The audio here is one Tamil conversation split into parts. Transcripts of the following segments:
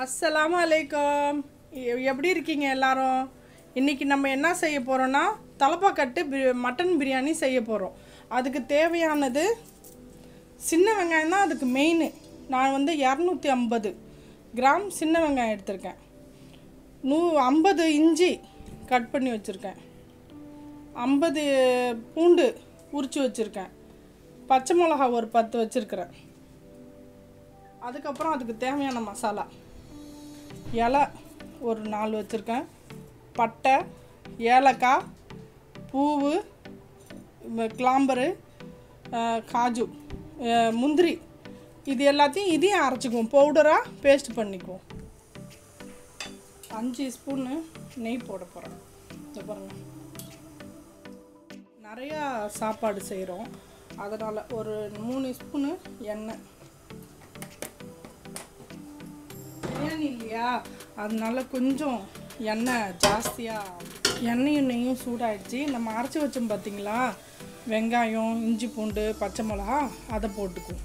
அஸ்ஸலாமு அலைக்கும் எ- எப்படி இருக்கீங்க எல்லாரும் இன்னைக்கு நம்ம என்ன செய்ய போகிறோன்னா தலப்பாக்கட்டு பி மட்டன் பிரியாணி செய்ய போகிறோம் அதுக்கு தேவையானது சின்ன வெங்காயம் தான் அதுக்கு மெயின் நான் வந்து இரநூத்தி ஐம்பது கிராம் சின்ன வெங்காயம் எடுத்திருக்கேன் நூ ஐம்பது இஞ்சி கட் பண்ணி வச்சுருக்கேன் ஐம்பது பூண்டு உரித்து வச்சுருக்கேன் பச்சை மிளகா ஒரு பத்து வச்சுருக்கிறேன் அதுக்கப்புறம் அதுக்கு தேவையான மசாலா இலை ஒரு நாலு வச்சுருக்கேன் பட்டை ஏலக்காய் பூவு ம- கிளாம்பரு அஹ், காஜு அஹ், முந்திரி இது எல்லாத்தையும் இதையும் அரைச்சிக்குவோம் பவுடராக பேஸ்ட் பண்ணிக்குவோம் அஞ்சு ஸ்பூனு நெய் போட போகிறேன் இந்த பாருங்க நிறையா சாப்பாடு செய்கிறோம் அதனால் ஒரு மூணு ஸ்பூனு எண்ணெய் பிரியாணி இல்லையா அதனால கொஞ்சம் எண்ணெய் ஜாஸ்தியாக எண்ணெயும் நெய்யும் சூடாயிடுச்சு நம்ம அரைச்சி வச்சோம் பார்த்தீங்களா வெங்காயம் இஞ்சி பூண்டு பச்சை மிளகா அதை போட்டுக்குவோம்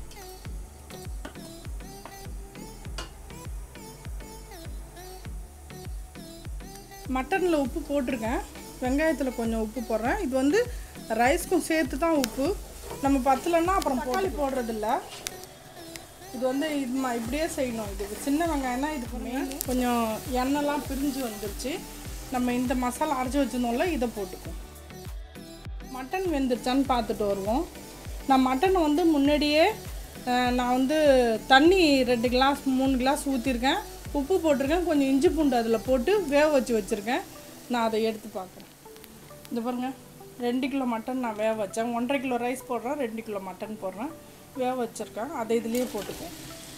மட்டனில் உப்பு போட்டிருக்கேன் வெங்காயத்தில் கொஞ்சம் உப்பு போடுறேன் இது வந்து ரைஸ்க்கும் சேர்த்து தான் உப்பு நம்ம பத்தலைன்னா அப்புறம் தக்காளி போடுறதில்ல இது வந்து இது மா இப்படியே செய்யணும் இது சின்ன வெங்காயம்னா இதுக்கு மெயின் கொஞ்சம் எண்ணெய்லாம் பிரிஞ்சு வந்துருச்சு நம்ம இந்த மசாலா அரைச்சி வச்சிருந்தோம்ல இதை போட்டுக்குவோம் மட்டன் வெந்துருச்சான்னு பார்த்துட்டு வருவோம் நான் மட்டனை வந்து முன்னாடியே அஹ், நான் வந்து தண்ணி ரெண்டு கிளாஸ் மூணு கிளாஸ் ஊற்றிருக்கேன் உப்பு போட்டிருக்கேன் கொஞ்சம் இஞ்சி பூண்டு அதில் போட்டு வேக வச்சு வச்சுருக்கேன் நான் அதை எடுத்து பார்க்குறேன் இந்த பாருங்க ரெண்டு கிலோ மட்டன் நான் வேக வச்சேன் ஒன்றரை கிலோ ரைஸ் போடுறேன் ரெண்டு கிலோ மட்டன் போடுறேன் வேக வச்சுருக்கேன் அதை இதுலேயே போட்டுக்குவோம்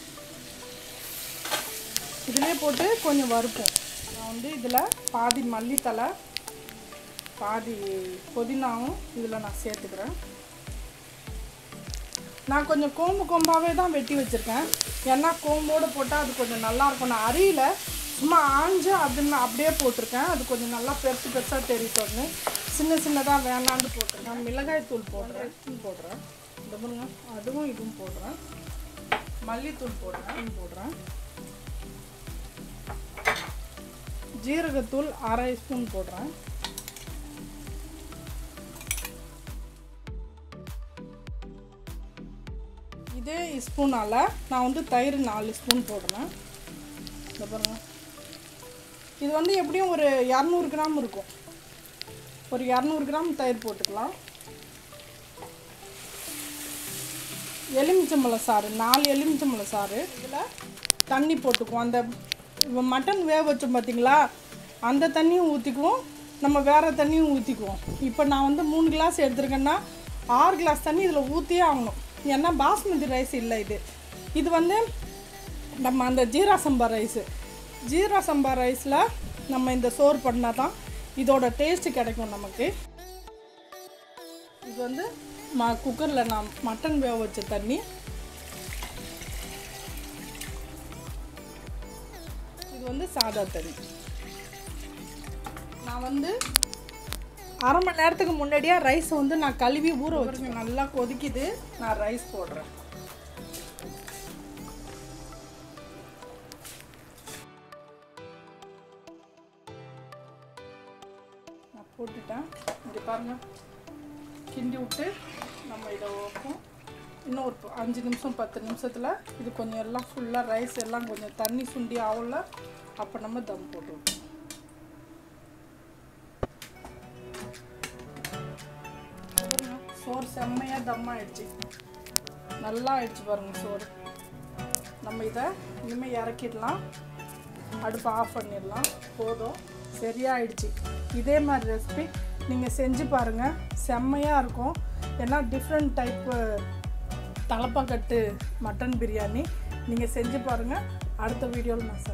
இதுலேயே போட்டு கொஞ்சம் வறுப்போம் நான் வந்து இதில் பாதி மல்லித்தலை பாதி புதினாவும் இதில் நான் சேர்த்துக்கிறேன் நான் கொஞ்சம் கோம்பு கோம்பாகவே தான் வெட்டி வச்சுருக்கேன் ஏன்னா கோம்போடு போட்டால் அது கொஞ்சம் நல்லா இருக்கும் நான் அரியில சும்மா ஆஞ்சு அதுன்னு அப்படியே போட்டிருக்கேன் அது கொஞ்சம் நல்லா பெருசு பெருசாக தெரிவித்தோன்னு சின்ன சின்னதாக வேணான்னு போட்டிருக்கேன் மிளகாய் தூள் போடுறேன் தூள் போடுறேன் இந்த பாருங்க அதுவும் இதுவும் போடுறேன் மல்லித்தூள் போடுறேன் இது போடுறேன் ஜீரகத்தூள் அரை ஸ்பூன் போடுறேன் இதே ஸ்பூனால் நான் வந்து தயிர் நாலு ஸ்பூன் போடுறேன் இந்த பாருங்க இது வந்து எப்படியும் ஒரு இரநூறு கிராம் இருக்கும் ஒரு இரநூறு கிராம் தயிர் போட்டுக்கலாம் எலுமிச்சம்பழம் சாறு நாலு எலுமிச்சம்பழம் சாறு இதில் தண்ணி போட்டுக்குவோம் அந்த இப்ப மட்டன் வேக வச்சோம் பார்த்தீங்களா அந்த தண்ணியும் ஊற்றிக்குவோம் நம்ம வேறு தண்ணியும் ஊற்றிக்குவோம் இப்போ நான் வந்து மூணு கிளாஸ் எடுத்திருக்கேன்னா ஆறு கிளாஸ் தண்ணி இதில் ஊற்றியே ஆகணும் ஏன்னா பாஸ்மதி ரைஸ் இல்லை இது இது வந்து நம்ம அந்த ஜீரா சம்பா ரைஸு ஜீரா சம்பா ரைஸில் நம்ம இந்த சோறு பண்ணால் தான் இதோட டேஸ்ட்டு கிடைக்கும் நமக்கு இது வந்து ம குக்கரில் நான் மட்டன் வேக வச்ச தண்ணி இது வந்து சாதா தண்ணி நான் வந்து அரை மணி நேரத்துக்கு முன்னாடியே ரைஸ் வந்து நான் கழுவி ஊற வச்சுருக்கேன் நல்லா கொதிக்குது நான் ரைஸ் போடுறேன் நான் போட்டுட்டேன் இங்கே பாருங்க கிண்டி விட்டு நம்ம இதை வைப்போம் இன்னும் ஒரு ப- அஞ்சு நிமிஷம் பத்து நிமிஷத்தில் இது கொஞ்சம் எல்லாம் ஃபுல்லாக ரைஸ் எல்லாம் கொஞ்சம் தண்ணி சுண்டி ஆகல அப்போ நம்ம தம் போட்டு விட்டோம் பாருங்க, சோறு செம்மையாக தம் ஆயிடுச்சு நல்லா ஆயிடுச்சு பாருங்க சோறு நம்ம இதை இனிமேல் இறக்கிடலாம் அடுப்பை ஆஃப் பண்ணிடலாம் போதும் சரியாயிடுச்சு இதே மாதிரி ரெசிபி நீங்கள் செஞ்சு பாருங்கள் செம்மையாக இருக்கும் ஏன்னா different type Thalappakatti mutton biryani நீங்கள் செஞ்சு பாருங்கள் அடுத்த வீடியோவில் நான்